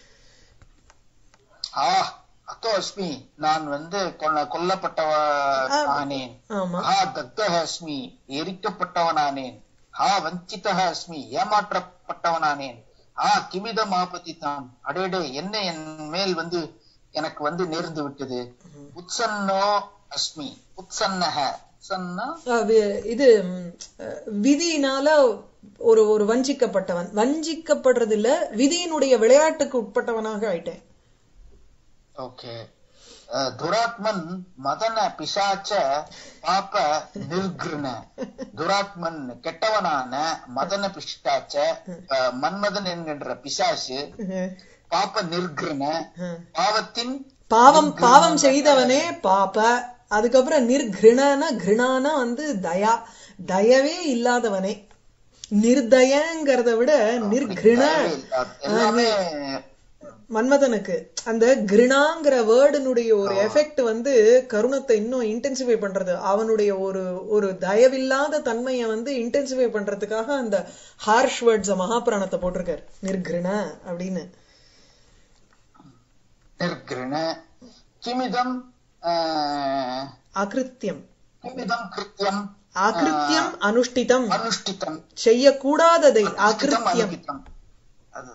ஆ அத்தோ அஸ்மி நான் வந்து கொல்ல- கொல்லப்பட்டவ ஆனேன் ஆமா ஆ தத்தக அஸ்மி எரிக்கப்பட்டவனானேன் ஆ வஞ்சிதக அஸ்மி ஏமாற்றப்பட்டவனானேன் ஆ கிமிதம் ஆபத்தித்தாம் அடேடே என்ன என் மேல் வந்து எனக்கு வந்து நேர்ந்து விட்டது உத்சன்னோ அஸ்மி உத்சன்னக உத்சன்னா அஹ் வி- இது ம், அஹ், விதியினால ஒரு ஒரு வஞ்சிக்கப்பட்டவன் வஞ்சிக்கப்படுறது இல்ல விதியினுடைய விளையாட்டுக்கு உட்பட்டவனாக ஆயிட்டேன் ஓகே துராத்மன் மதன பிசாச்ச பாப்ப நிர்கிருண துராத்மன் கெட்டவனான மதன பிசாச்ச அஹ், மன்மதன் என்கின்ற பிசாசு பாப்ப நிர்கிருண பாவத்தின் பாவம் பாவம் செய்தவனே பாப்ப அதுக்கப்புறம் நிர்கிருணன கிருணானா வந்து தயா தயவே இல்லாதவனே நிர்தயங்கிறத விட நிர்கிருண எல்லாமே மன்மதனுக்கு அந்த கிருணாங்கிற வேர்டுனுடைய ஒரு எஃபெக்ட் வந்து கருணத்தை இன்னும் இன்டென்சிஃபை பண்றது அவனுடைய ஒரு ஒரு தயவில்லாத தன்மையை வந்து இன்டென்சிஃபை பண்றதுக்காக அந்த ஹார்ஷ் வேர்ட்ஸ் மகாபுராணத்தை போட்டிருக்காரு நிர்கிருண அப்படின்னு நிர்கிருண கிமிதம் அஹ், அகிருத்தியம் கிமிதம் கிருத்தியம் அகிருத்தியம் அனுஷ்டிதம் அனுஷ்டிதம் செய்யக்கூடாததை அனுஷ்டிதம் அகிருத்தியம் அனுஷ்டிதம் அது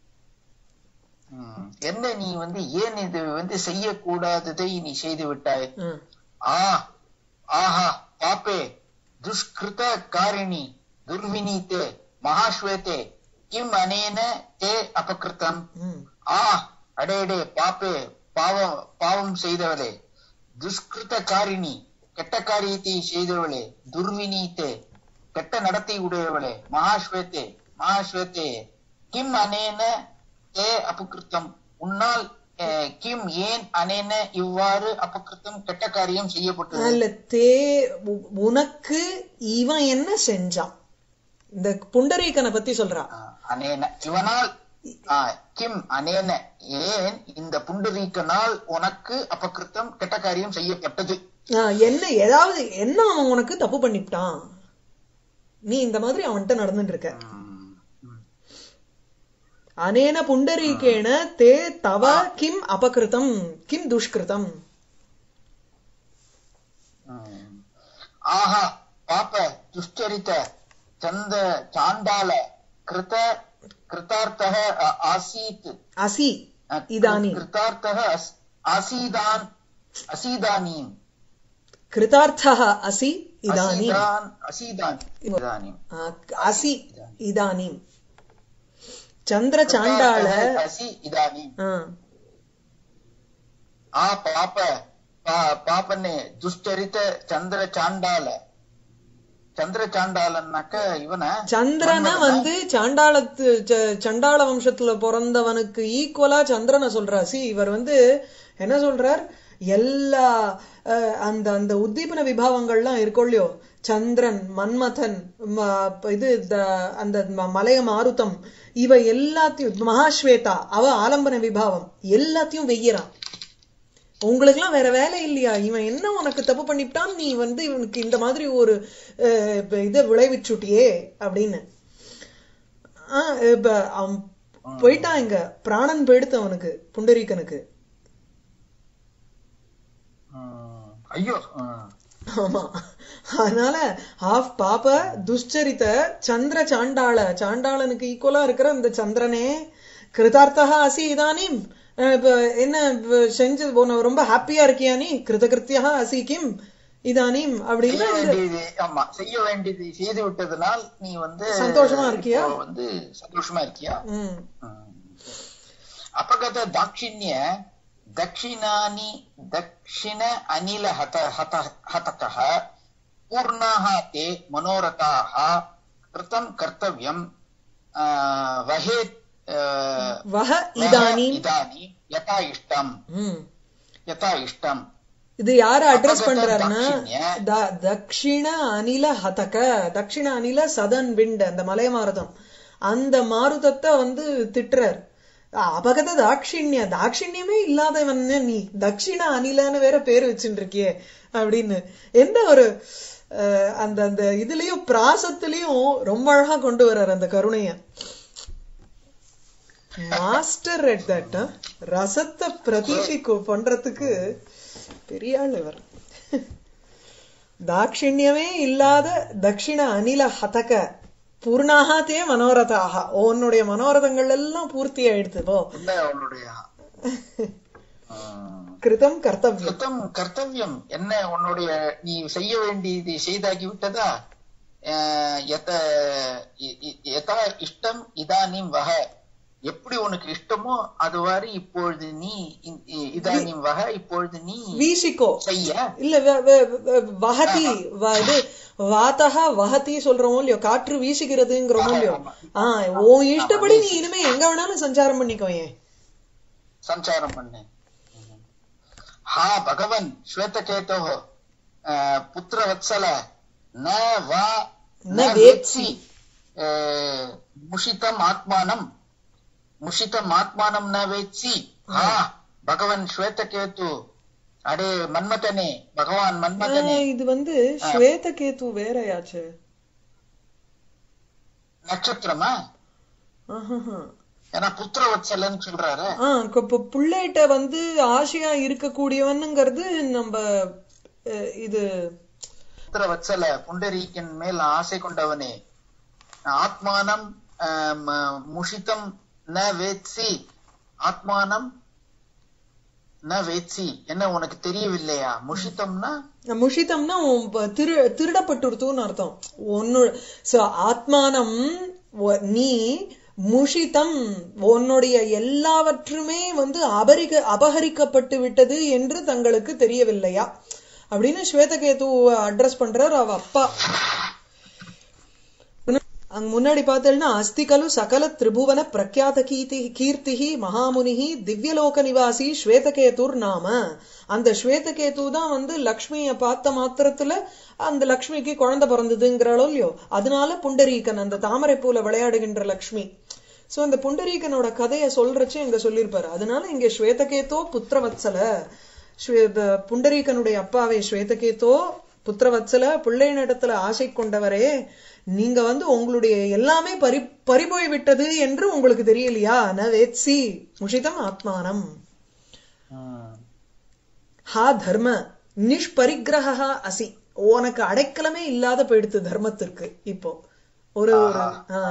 ம். என்ன நீ வந்து ஏன் இது வந்து செய்யக்கூடாததை நீ செய்து விட்டாய் ம். ஆ ஆஹா பாப்பே துஷ்கிருத காரிணி துர்வினீதே மகாஸ்வேதே கிம் அனேன தே அபகிருத்தம் ம். ஆ அடேடே பாப்பே பாவம் பாவம் செய்தவளே துஷ்கிருத காரிணி கெட்ட காரியத்தை செய்தவளே துர்வினீத்தே கெட்ட நடத்தை உடையவளே மகாஸ்வேத்தே மகாஸ்வேத்தே கிம் அனேன தே அபகிருத்தம் உன்னால் அஹ், கிம் ஏன் அனேன இவ்வாறு அபகிருத்தம் கெட்ட காரியம் செய்யப்பட்டது அல்ல தே உ- உனக்கு இவன் என்ன செஞ்சான் இந்த புண்டரீகனை பத்தி சொல்றா ஆஹ், அனேன இவனால் ஆஹ், கிம் அனேன ஏன் இந்த புண்டரீக்கனால் உனக்கு அபகிருத்தம் கெட்ட காரியம் செய்யப்பட்டது ஆ, என்ன ஏதாவது என்ன அவன் உனக்கு தப்பு பண்ணிவிட்டான் நீ இந்த மாதிரி அவன்கிட்ட நடந்துட்டு இருக்க உம், உம். அனேன புண்டரீகேன தே தவ கிம் அபகிருதம் கிம் துஷ்கிருதம் உம். ஆஹா பாப்ப துஷ்டரித்த சந்த சாண்டால கிருத கிருதார்த்தः அ- ஆசீத் அசி அ- இதானி கிருதார்த்தः அஸ்- ஆசீதான் அசீதானீம் கிருதார்த்தः அசி இதானி அசீதான் அசீதான் இதானீம் அசி இதானீம் சந்திர சாண்டாள கிருதார்த்தः அசி இதானீம் ஆ, ಆ ಪಾಪ ಪಾ- ಪಾಪನೆ ದುಷ್ಟರಿತ ಚಂದ್ರ ಚಾಂಡಾಲ ಚಂದ್ರ ಚಾಂಡಾಲன்னாக்க ಇವನ சந்திரனை வந்து சாண்டாளத்து ச- சண்டாள வம்சத்துல பிறந்தவனுக்கு ஈக்குவலா சந்திரனை சொல்றா சி இவர் வந்து என்ன சொல்றார் எல்லா அஹ், அந்த அந்த உத்தீபன விபாவங்கள்லாம் இருக்கும் இல்லையோ சந்திரன் மன்மதன் ம- இது த- அந்த ம- மலைய மாருதம் இவ எல்லாத்தையும் மகாஸ்வேதா அவ ஆலம்பன விபாவம் எல்லாத்தையும் வெய்யறான் உங்களுக்குலாம் வேற வேலை இல்லையா இவன் என்ன உனக்கு தப்பு பண்ணிவிட்டான் நீ வந்து இவனுக்கு இந்த மாதிரி ஒரு அஹ், இப்ப இதை விளைவிச்சுட்டியே அப்படின்னு ஆஹ், இப்ப அவன் போயிட்டான் இங்க பிராணன் போயிடுத்து அவனுக்கு புண்டரீகனுக்கு ಹ್ಮ್. ಅಯ್ಯೋ ಹ್ಮ್. ஆமா அதனால ஆஃப் பாப்ப துஷ்சரித்த சந்திர சாண்டாள சாண்டாளனுக்கு ஈக்குவலா இருக்கிற இந்த சந்திரனே கிருதார்த்தா அசி இதானீம் அஹ் இப்ப என்ன இப்ப செஞ்சு போன ரொம்ப ஹாப்பியா இருக்கியா நீ கிருதகிருத்தியா அசி கிம் இதானீம் அப்படின்னு செய்ய வேண்டியது ஆமா செய்ய வேண்டியது செய்து விட்டதனால் நீ வந்து சந்தோஷமா இருக்கியா? இப்போ வந்து சந்தோஷமா இருக்கியா ம் ಅಪಗತ ದಾಕ್ಷಿಣ್ಯ ದಕ್ಷಿಣಾನಿ ದಕ್ಷಿಣ ಅನಿಲ ಹತ ಹತ ಹತಕಃ ಪೂರ್ಣಾಃ ತೇ ಮನೋರಥಾಃ ಕೃತಂ ಕರ್ತವ್ಯಂ ಆ, ವಹೇತ್ ಆ, வஹ ವಹ இதானீம் ಇದಾನಿ ಯಥಾ ಇಷ್ಟಂ ம் ಯಥಾ ಇಷ್ಟಂ இது யார அட்ரஸ் அப்பகத பண்றாருன்னா தாட்சிண்ய. த- தக்ஷிண அனில ஹதக தக்ஷிண அனில சதன் விண்ட் அந்த மலை மாருதம் அந்த மாருதத்தை வந்து திட்டுறார் அபகத தாட்சிண்ய தாட்சிண்யமே இல்லாதவன் நீ தக்ஷிண அனிலன்னு வேற பேர் வச்சுட்டு இருக்கியே அப்படின்னு எந்த ஒரு அஹ், அந்த அந்த இதுலயும் பிராசத்திலயும் ரொம்ப அழகா கொண்டு வர்றார் அந்த கருணைய மாஸ்டர் at that huh? ரசத்தை பிரதீபி கொ- பண்றதுக்கு பெரிய ஆள் இவர் தாட்சிண்யமே இல்லாத தக்ஷிண அனில ஹதக பூர்ணாக தே மனோரதாக உன்னுடைய மனோரதங்கள் எல்லாம் பூர்த்தி ஆயிடுத்து போ இல்ல அவளுடைய ஆ, கிருதம் கர்த்தவியம் கிருத்தம் கர்த்தவியம் என்ன உன்னுடைய நீ செய்ய வேண்டியது செய்தாகி விட்டதா அஹ், எத இ- இ- எதா இஷ்டம் இதானீம் வக எப்படி உனக்கு இஷ்டமோ அதுவாறு இப்பொழுது நீ இ- இ- இதானீம் வக இப்பொழுது நீ வீசிக்கோ செய்ய இல்ல வ- வ- வ- வஹதி வ- இது வாத்தகா வஹதி சொல்றோமோ இல்லையோ காற்று வீசுகிறதுங்கிறோமோ இல்லையோ ஆஹ் உன் இஷ்டப்படி நீ இனிமே எங்க வேணாலும் சஞ்சாரம் பண்ணிக்கோ ஏன் சஞ்சாரம் பண்ணு ஹா பகவன் ஸ்வேதகேதோ புத்திரவத்சல ந வா ந ந வேத்சி. வேத்சி அஹ், முஷிதம் ஆத்மானம் முஷிதம் ஆத்மானம் ந வேத்சி ஹா பகவன் ஸ்வேதகேது அடே மன்மதனே பகவான் மன்மதனே ஆஹ் இது வந்து ஸ்வேதகேது வேறயாச்சு நட்சத்திரமா ஆஹாஹா. ஏன்னா புத்திரவத்சலன்னு சொல்றாரு ஆ இப்ப இப்ப புள்ளைகிட்ட வந்து ஆசையா இருக்கக்கூடியவனுங்கிறது நம்ம அஹ், இது புத்திரவத்சல புண்டரீகன் மேல் ஆசை கொண்டவனே ஆத்மானம் அஹ், ம- முஷிதம் ந வேத்சி ஆத்மானம் ந வேத்சி என்ன உனக்கு தெரியவில்லையா முஷிதம்னா முஷிதம்னா உன் ப- திரு திருடப்பட்டுடுத்துன்னு அர்த்தம் ஒன்னு so ஆத்மானம் ஒ- நீ முஷிதம் உன்னுடைய எல்லாவற்றுமே வந்து அபரிக அபகரிக்கப்பட்டு விட்டது என்று தங்களுக்கு தெரியவில்லையா அப்படின்னு ஸ்வேதகேது அட்ரஸ் பண்றார் அவ அப்பா அங்க முன்னாடி பார்த்தேன்னா அஸ்தி கலு சகல திரிபுவன பிரக்யாத கீர்த்தி கீர்த்திஹி மகாமுனிஹி திவ்யலோக நிவாசி ஸ்வேதகேதுர் நாம அந்த ஸ்வேதகேது தான் வந்து லக்ஷ்மிய பார்த்த மாத்திரத்துல அந்த லக்ஷ்மிக்கு குழந்தை பிறந்ததுங்கிறாளோ இல்லையோ அதனால புண்டரீகன் அந்த தாமரை பூல விளையாடுகின்ற லக்ஷ்மி சோ இந்த புண்டரீகனோட கதையை சொல்றச்சு இங்க சொல்லியிருப்பாரு அதனால இங்க ஸ்வேதகேதோ புத்திரவத்சல ஸ்வே- ப- புண்டரீகனுடைய அப்பாவே ஸ்வேதகேதோ புத்திரவத்சல பிள்ளையினிடத்துல ஆசை கொண்டவரே நீங்க வந்து உங்களுடைய எல்லாமே பறி பறிபோய் விட்டது என்று உங்களுக்கு தெரியலையா ந வேத்சி முஷிதம் ஆத்மானம் ம். ஹா தர்ம நிஷ்பரிகிரகா அசி உனக்கு அடைக்கலமே இல்லாத போயிடுத்து தர்மத்திற்கு இப்போ ஒரு ஒரு ஆ.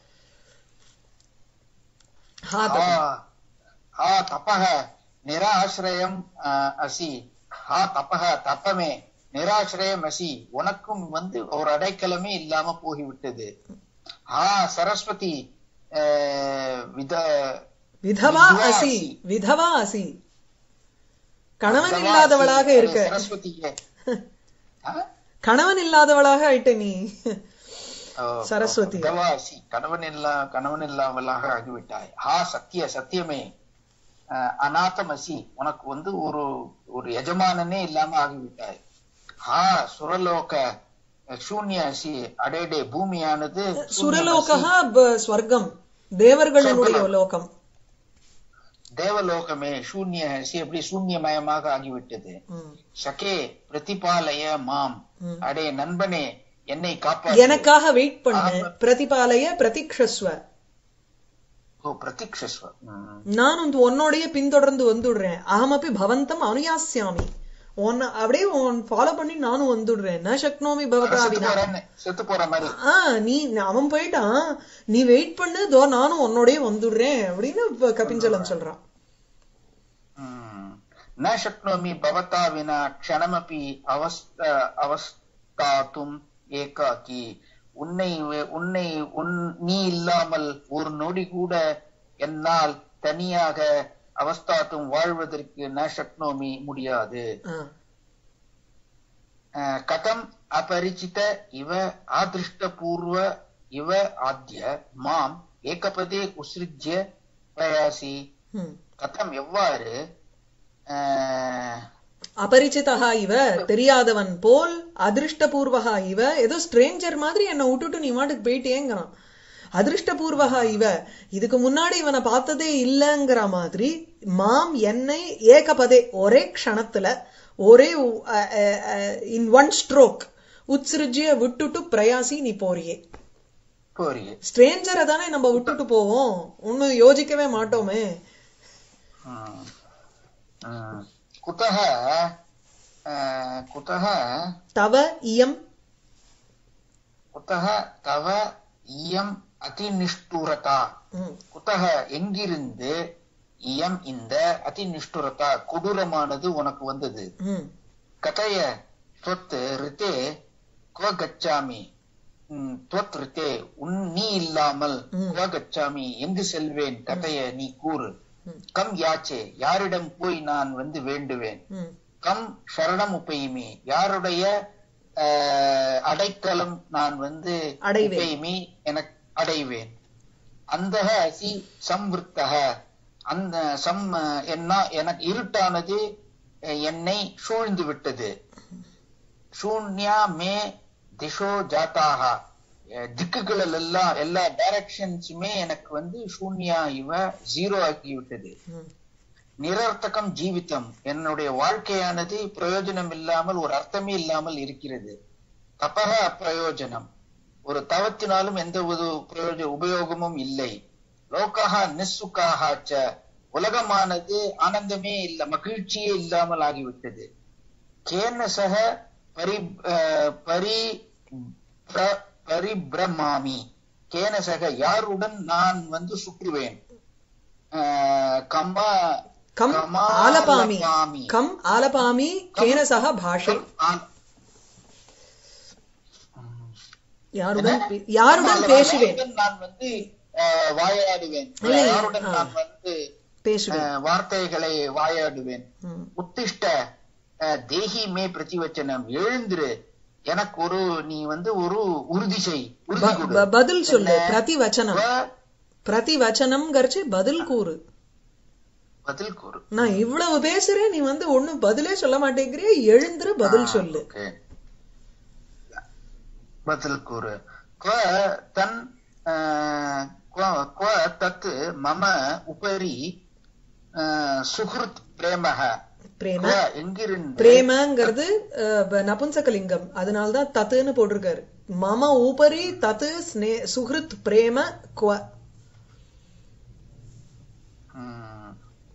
ஹா தர்ம हा हा तपः निराश्रयम् अ, असि हा तपः தப்பமே நிராசிரயம் அசி உனக்கும் வந்து ஒரு அடைக்கலமே இல்லாம போகிவிட்டது ஆ சரஸ்வதி அஹ், வித விதவா வித்வா அசி அசி. விதவா அசி கணவன் விதவா இல்லாதவளாக அசி. இருக்க அது சரஸ்வதியே ஆ? கணவன் இல்லாதவளாக ஆயிட்ட நீ ஓ, சரஸ்வதி. விதவா அசி கணவன் இல்லா கணவன் இல்லாமலாக ஆகிவிட்டாய் ஹா சத்திய சத்தியமே அஹ், அநாதமசி உனக்கு வந்து ஒரு ஒரு எஜமானனே இல்லாம ஆகிவிட்டாய் ஹா சுரலோக அஹ், சூன்ய அசி அடேடே பூமியானது சுரலோகா ப- ஸ்வர்க்கம் தேவர்களுடைய லோகம் தேவலோகமே சூன்ய அசி அப்படி சூன்யமயமாக ஆகிவிட்டது ம். சகே பிரதிபாலய மாம் ம். அடே நண்பனே என்னை காப்பாற்று எனக்காக வெயிட் பண்ணு பிரதிபாலய பிரதீக்ஷஸ்வ ஓ பிரதீக்ஷஸ்வ ம். நான் வந்து உன்னோடயே பின்தொடர்ந்து வந்துடுறேன் அகமப்பி பவந்தம் அனுயாஸ்யாமி உன்னை அப்படியே உன் ஃபாலோ பண்ணி நானும் வந்துடுறேன் ந சக்னோமி பவதா செத்து வினா போறேன்னு செத்து போற மாதிரி ஆ நீ அவன் போயிட்டான் நீ வெயிட் பண்ணு தோ நானும் உன்னோடயே வந்துடுறேன் அப்படின்னு இப்ப கபிஞ்சலம் சொல்றான் ம். न शक्नोमि भवता विना क्षणमपि अवस्थ அவஸ்தாத்தும் ஏகாக்கி உன்னை உன்னை உன் நீ இல்லாமல் ஒரு நொடி கூட என்னால் தனியாக அவஸ்தாத்தும் வாழ்வதற்கு ந சக்னோமி முடியாது ஆ. அஹ், கதம் அபரிச்சித இவ ஆதிருஷ்டபூர்வ இவ ஆத்ய மாம் ஏகபதே உசிருஜ்ய பிரயாசி ம். கதம் எவ்வாறு அஹ், அபரிச்சிதா இவ தெரியாதவன் போல் அதிருஷ்டபூர்வகா இவ ஏதோ ஸ்ட்ரேஞ்சர் மாதிரி என்னை விட்டுட்டு நீ மாட்டுக்கு போயிட்டேங்கிறான் அதிருஷ்டபூர்வகா இவ இதுக்கு முன்னாடி இவனை பார்த்ததே இல்லைங்கிற மாதிரி மாம் என்னை ஏகபதே ஒரே க்ஷணத்துல ஒரே இன் ஒன் ஸ்ட்ரோக் உத்ஸ்ருஜிய விட்டுட்டு பிரயாசி நீ போறியே போறியே ஸ்ட்ரேஞ்சரை தானே நம்ம விட்டுட்டு போவோம் ஒன்னும் யோசிக்கவே மாட்டோமே ம். ம். குதः அஹ், குதः தவ இயம் குதः தவ இயம் அதிநிஷ்டூரதா ம், குதக எங்கிருந்து இயம் இந்த அதிநிஷ்டூரதா கொடூரமானது உனக்கு வந்தது ம், கதய त्वत् ரித்தே குவ கச்சாமி ம், त्वत् ரித்தே உன் நீ இல்லாமல் ம். குவ கச்சாமி எங்கு செல்வேன் கதைய நீ கூறு ம். கம் யாச்சே யாரிடம் போய் நான் வந்து வேண்டுவேன் ம், கம் சரணம் உபயுமி யாருடைய அஹ், அடைக்கலம் நான் வந்து அடைவேன். உபயுமி எனக்கு அடைவேன் அந்த அசி சம்விருத்தக அந்த சம் என்ன எனக்கு இருட்டானது அஹ், என்னை சூழ்ந்து விட்டது சூன்யா மே திசோ ஜாத்தாக அஹ், திக்குகளில் எல்லாம் எல்லா டைரக்ஷன்ஸுமே எனக்கு வந்து சூன்யா இவ ஜீரோ ஆக்கி விட்டது ம். நிரர்த்தகம் ஜீவிதம் என்னுடைய வாழ்க்கையானது பிரயோஜனம் இல்லாமல் ஒரு அர்த்தமே இல்லாமல் இருக்கிறது தபக அப்பிரயோஜனம் ஒரு தவத்தினாலும் எந்த ஒரு பிரயோஜ உபயோகமும் இல்லை லோகா நிசுக்காக உலகமானது ஆனந்தமே இல்ல மகிழ்ச்சியே இல்லாமல் ஆகிவிட்டது கேன சக பரி அஹ், பரி பிர- பரிபிரமாமி கேன சக யாருடன் நான் வந்து சுற்றுவேன் அஹ், கமா கம் ஆலபாமி கம் ஆலபாமி கேன சக பாஷை ஆ- யாருடன் பே- யாருடன் பேசுவேன் யாருடன் நான் வந்து அஹ், வாயாடுவேன் இல்லை, யாருடன் ஆ. நான் வந்து பேசுவேன் அஹ், வார்த்தைகளை வாயாடுவேன் ம். உத்திஷ்ட அஹ், தேஹி மே பிரதிவச்சனம் எழுந்திரு எனக்கு ஒரு நீ வந்து ஒரு உறுதி செய் உறுதி ப- கொடு ப- பதில் சொல்லு என்ன? பிரதிவச்சனம் வ- பிரதிவச்சனம்ங்கிறச்சு பதில் கூறு பதில் கூறு நான் இவ்வளவு பேசுறேன் நீ வந்து ஒண்ணும் பதிலே சொல்ல மாட்டேங்கிறிய எழுந்துரு பதில் சொல்லு ஓகே. பதில் கூறு क्व தன் அஹ், क्व- क्व தத் மம உபரி அஹ், சுஹ்ருத் பிரேமக பிரேம क्व எங்கிருந்து பிரேமங்கிறது அஹ், ப- நபும்சகலிங்கம் அதனால்தான் தத்துன்னு போட்டிருக்காரு மம உபரி தத்து ஸ்னே சுஹிருத் பிரேம குவ ம்.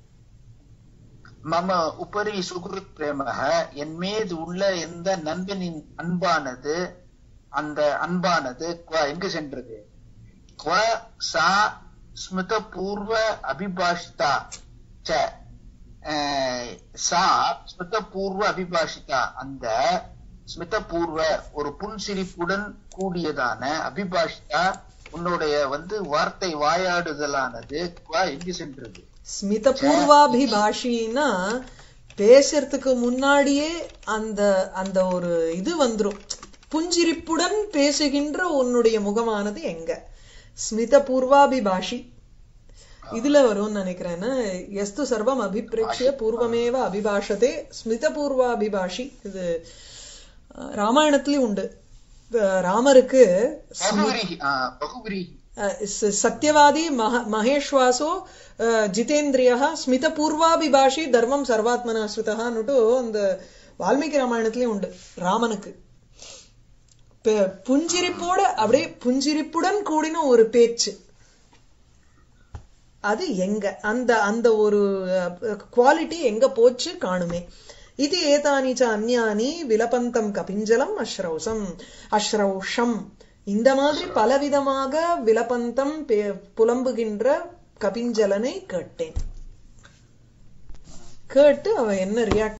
மம உபரி சுகுருத் பிரேமக என் மீது உள்ள எந்த நண்பனின் அன்பானது அந்த அன்பானது குவ எங்கு சென்றது குவ சா ஸ்மிருத பூர்வ அபிபாஷிதா ச அஹ், சா ஸ்மிருத பூர்வ அபிபாஷிதா அந்த ஸ்மிருத பூர்வ ஒரு புன்சிரிப்புடன் கூடியதான அபிபாஷிதா உன்னுடைய வந்து வார்த்தை வாயாடுதலானது குவ எங்கு சென்றது ஸ்மித பூர்வாபிபாஷின்னா பேசுறதுக்கு முன்னாடியே அந்த அந்த ஒரு இது வந்துரும் புஞ்சிரிப்புடன் பேசுகின்ற உன்னுடைய முகமானது எங்க ஸ்மித பூர்வாபிபாஷி இதுல வரும்னு நினைக்கிறேன்னா எஸ்து சர்வம் அபிப்ரேக்ஷிய பூர்வமேவ அபிபாஷதே ஸ்மித பூர்வாபிபாஷி இது அஹ், ராமாயணத்திலயும் உண்டு அஹ், ராமருக்கு பகுவிரிகி ஆஹ், பகுவிரிகி அஹ், ச- சத்யவாதி மக மகேஷ்வாசோ அஹ், ஜிதேந்திரியः ஸ்மித பூர்வாபிபாஷி தர்மம் சர்வாத்மனா ஸ்ருதஹான்னுட்டு அந்த வால்மீகி ராமாயணத்திலயும் உண்டு ராமனுக்கு பெ- புஞ்சிரிப்போட அப்படியே புஞ்சிரிப்புடன் கூடின ஒரு பேச்சு அது எங்க அந்த அந்த ஒரு குவாலிட்டி எங்க போச்சு காணுமே இது ஏதானி ச அந்யானி விலபந்தம் கபிஞ்சலம் அஸ்ரௌசம் அஸ்ரௌஷம் இந்த மாதிரி பலவிதமாக விலபந்தம் பே- புலம்புகின்ற கபிஞ்சலனை கேட்டேன் கேட்டு அவன் என்ன ரியாக்ட்